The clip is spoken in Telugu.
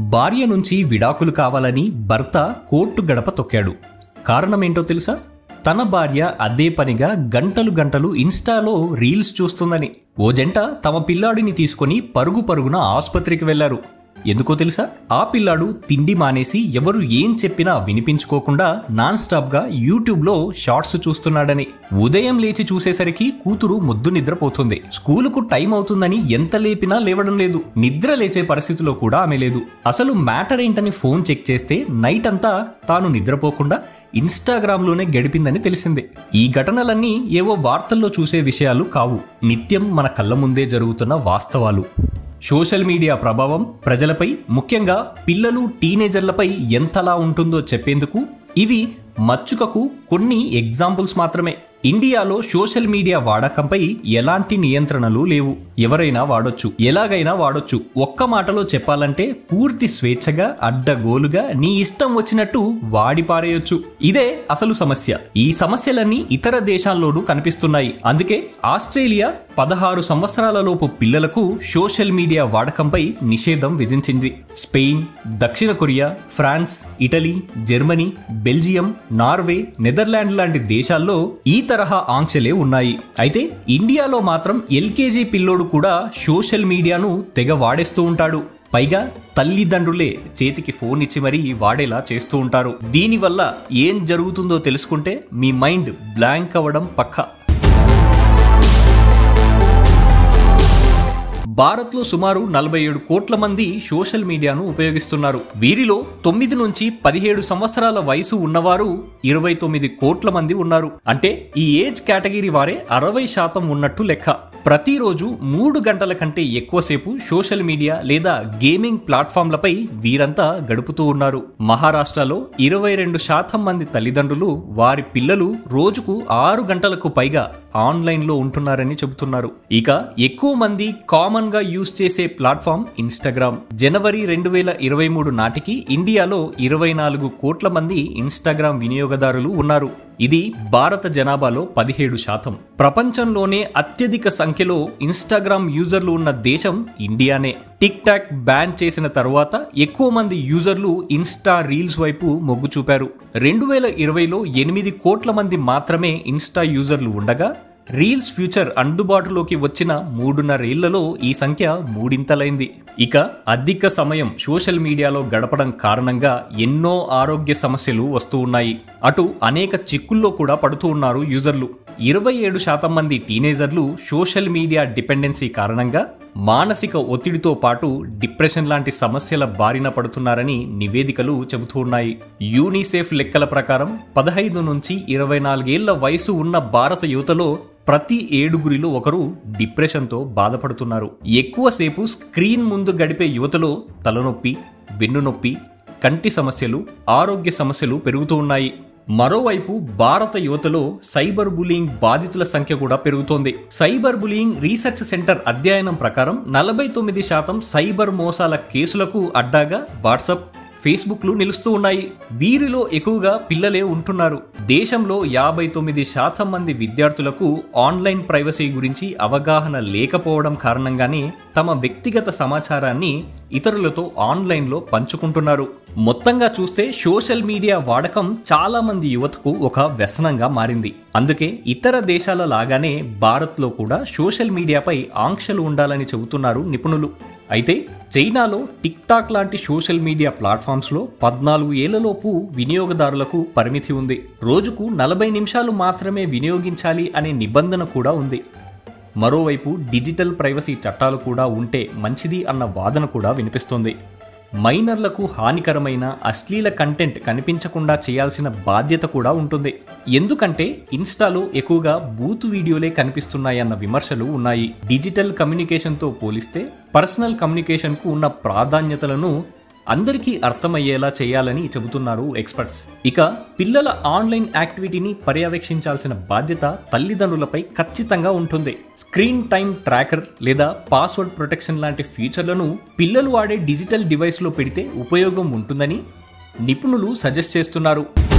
భార్య నుంచి విడాకులు కావాలని భర్త కోర్టు గడప తొక్కాడు కారణమేంటో తెలుసా తన భార్య అదే పనిగా గంటలు గంటలు ఇన్స్టాలో రీల్స్ చూస్తుందని ఓ జంట తమ పిల్లాడిని తీసుకొని పరుగు పరుగున ఆసుపత్రికి వెళ్లారు ఎందుకో తెలుసా ఆ పిల్లాడు తిండి మానేసి ఎవరు ఏం చెప్పినా వినిపించుకోకుండా నాన్ స్టాప్ గా యూట్యూబ్ లో షార్ట్స్ చూస్తున్నాడని ఉదయం లేచి చూసేసరికి కూతురు ముద్దు నిద్రపోతుంది స్కూలుకు టైం అవుతుందని ఎంత లేపినా లేవడం లేదు నిద్ర లేచే పరిస్థితిలో కూడా ఆమె లేదు అసలు మ్యాటర్ ఏంటని ఫోన్ చెక్ చేస్తే నైట్ అంతా తాను నిద్రపోకుండా ఇన్స్టాగ్రామ్లోనే గడిపిందని తెలిసిందే ఈ ఘటనలన్నీ ఏవో వార్తల్లో చూసే విషయాలు కావు నిత్యం మన కళ్ళ ముందే జరుగుతున్న వాస్తవాలు సోషల్ మీడియా ప్రభావం ప్రజలపై ముఖ్యంగా పిల్లలు టీనేజర్లపై ఎంతలా ఉంటుందో చెప్పేందుకు ఇవి మచ్చుకకు కొన్ని ఎగ్జాంపుల్స్ మాత్రమే ఇండియాలో సోషల్ మీడియా వాడకంపై ఎలాంటి నియంత్రణలు లేవు ఎవరైనా వాడొచ్చు ఎలాగైనా వాడొచ్చు ఒక్క మాటలో చెప్పాలంటే పూర్తి స్వేచ్ఛగా అడ్డగోలుగా నీ ఇష్టం వచ్చినట్టు వాడి పారేయొచ్చు ఇదే అసలు సమస్య ఈ సమస్యలన్నీ ఇతర దేశాల్లోనూ కనిపిస్తున్నాయి అందుకే ఆస్ట్రేలియా పదహారు సంవత్సరాలలోపు పిల్లలకు సోషల్ మీడియా వాడకంపై నిషేధం విధించింది స్పెయిన్ దక్షిణ Korea France Italy Germany Belgium Norway Netherland లాంటి దేశాల్లో ఈ తరహా ఆంక్షలే ఉన్నాయి అయితే ఇండియాలో మాత్రం ఎల్కేజీ పిల్లోడు కూడా సోషల్ మీడియాను తెగ వాడేస్తూ ఉంటాడు పైగా తల్లిదండ్రులే చేతికి ఫోన్ ఇచ్చి మరీ వాడేలా చేస్తూ ఉంటారు దీనివల్ల ఏం జరుగుతుందో తెలుసుకుంటే మీ మైండ్ బ్లాంక్ అవ్వడం పక్కా భారత్లో సుమారు నలభై ఏడు కోట్ల మంది సోషల్ మీడియాను ఉపయోగిస్తున్నారు వీరిలో తొమ్మిది నుంచి పదిహేడు సంవత్సరాల వయసు ఉన్నవారు ఇరవై తొమ్మిది కోట్ల మంది ఉన్నారు అంటే ఈ ఏజ్ కేటగిరీ వారే అరవై శాతం ఉన్నట్టు లెక్క ప్రతిరోజు మూడు గంటల కంటే ఎక్కువసేపు సోషల్ మీడియా లేదా గేమింగ్ ప్లాట్ఫామ్లపై వీరంతా గడుపుతూ ఉన్నారు మహారాష్ట్రలో ఇరవై రెండు శాతం మంది తల్లిదండ్రులు వారి పిల్లలు రోజుకు ఆరు గంటలకు పైగా ఆన్లైన్లో ఉంటున్నారని చెబుతున్నారు ఇక ఎక్కువ మంది కామన్ గా యూజ్ చేసే ప్లాట్ఫామ్ ఇన్స్టాగ్రామ్ జనవరి రెండు వేల ఇరవై మూడు నాటికి ఇండియాలో ఇరవై నాలుగు కోట్ల మంది ఇన్స్టాగ్రామ్ వినియోగదారులు ఉన్నారు ఇది భారత జనాభాలో పదిహేడు శాతం ప్రపంచంలోనే అత్యధిక సంఖ్యలో ఇన్స్టాగ్రామ్ యూజర్లు ఉన్న దేశం ఇండియానే టిక్ టాక్ బ్యాన్ చేసిన తరువాత ఎక్కువ మంది యూజర్లు ఇన్స్టా రీల్స్ వైపు మొగ్గు చూపారు రెండు వేల ఇరవైలో ఎనిమిది కోట్ల మంది మాత్రమే ఇన్స్టా యూజర్లు ఉండగా రీల్స్ ఫ్యూచర్ అందుబాటులోకి వచ్చిన మూడున్నరేళ్లలో ఈ సంఖ్య మూడింతలైంది ఇక అధిక సమయం సోషల్ మీడియాలో గడపడం కారణంగా ఎన్నో ఆరోగ్య సమస్యలు వస్తూ ఉన్నాయి అటు అనేక చిక్కుల్లో కూడా పడుతూ ఉన్నారు యూజర్లు ఇరవై ఏడు శాతం మంది టీనేజర్లు సోషల్ మీడియా డిపెండెన్సీ కారణంగా మానసిక ఒత్తిడితో పాటు డిప్రెషన్ లాంటి సమస్యల బారిన పడుతున్నారని నివేదికలు చెబుతూ ఉన్నాయి యూనిసెఫ్ లెక్కల ప్రకారం పదహైదు నుంచి ఇరవై నాలుగేళ్ల వయసు ఉన్న భారత యువతలో ప్రతి ఏడుగురిలో ఒకరు డిప్రెషన్తో బాధపడుతున్నారు ఎక్కువసేపు స్క్రీన్ ముందు గడిపే యువతలో తలనొప్పి వెన్నునొప్పి కంటి సమస్యలు ఆరోగ్య సమస్యలు పెరుగుతూ ఉన్నాయి మరోవైపు భారత యువతలో సైబర్ బులింగ్ బాధితుల సంఖ్య కూడా పెరుగుతోంది సైబర్ బులింగ్ రీసెర్చ్ సెంటర్ అధ్యయనం ప్రకారం నలభై తొమ్మిది శాతం సైబర్ మోసాల కేసులకు అడ్డాగా వాట్సాప్ ఫేస్బుక్లు నిలుస్తూ ఉన్నాయి వీరిలో ఎక్కువగా పిల్లలే ఉంటున్నారు దేశంలో యాభై తొమ్మిది శాతం మంది విద్యార్థులకు ఆన్లైన్ ప్రైవసీ గురించి అవగాహన లేకపోవడం కారణంగానే తమ వ్యక్తిగత సమాచారాన్ని ఇతరులతో ఆన్లైన్లో పంచుకుంటున్నారు మొత్తంగా చూస్తే సోషల్ మీడియా వాడకం చాలా మంది యువతకు ఒక వ్యసనంగా మారింది అందుకే ఇతర దేశాల లాగానే భారత్లో కూడా సోషల్ మీడియాపై ఆంక్షలు ఉండాలని చెబుతున్నారు నిపుణులు అయితే చైనాలో టిక్ టాక్ లాంటి సోషల్ మీడియా ప్లాట్ఫామ్స్లో పద్నాలుగు ఏళ్లలోపు వినియోగదారులకు పరిమితి ఉంది రోజుకు నలభై నిమిషాలు మాత్రమే వినియోగించాలి అనే నిబంధన కూడా ఉంది మరోవైపు డిజిటల్ ప్రైవసీ చట్టాలు కూడా ఉంటే మంచిది అన్న వాదన కూడా వినిపిస్తోంది మైనర్లకు హానికరమైన అశ్లీల కంటెంట్ కనిపించకుండా చేయాల్సిన బాధ్యత కూడా ఉంటుంది ఎందుకంటే ఇన్స్టాలో ఎక్కువగా బూత్ వీడియోలే కనిపిస్తున్నాయన్న విమర్శలు ఉన్నాయి డిజిటల్ కమ్యూనికేషన్తో పోలిస్తే పర్సనల్ కమ్యూనికేషన్కు ఉన్న ప్రాధాన్యతలను అందరికీ అర్థమయ్యేలా చేయాలని చెబుతున్నారు ఎక్స్పర్ట్స్ ఇక పిల్లల ఆన్లైన్ యాక్టివిటీని పర్యవేక్షించాల్సిన బాధ్యత తల్లిదండ్రులపై ఖచ్చితంగా ఉంటుంది స్క్రీన్ టైం ట్రాకర్ లేదా పాస్వర్డ్ ప్రొటెక్షన్ లాంటి ఫీచర్లను పిల్లలు వాడే డిజిటల్ డివైస్లో పెడితే ఉపయోగం ఉంటుందని నిపుణులు సజెస్ట్ చేస్తున్నారు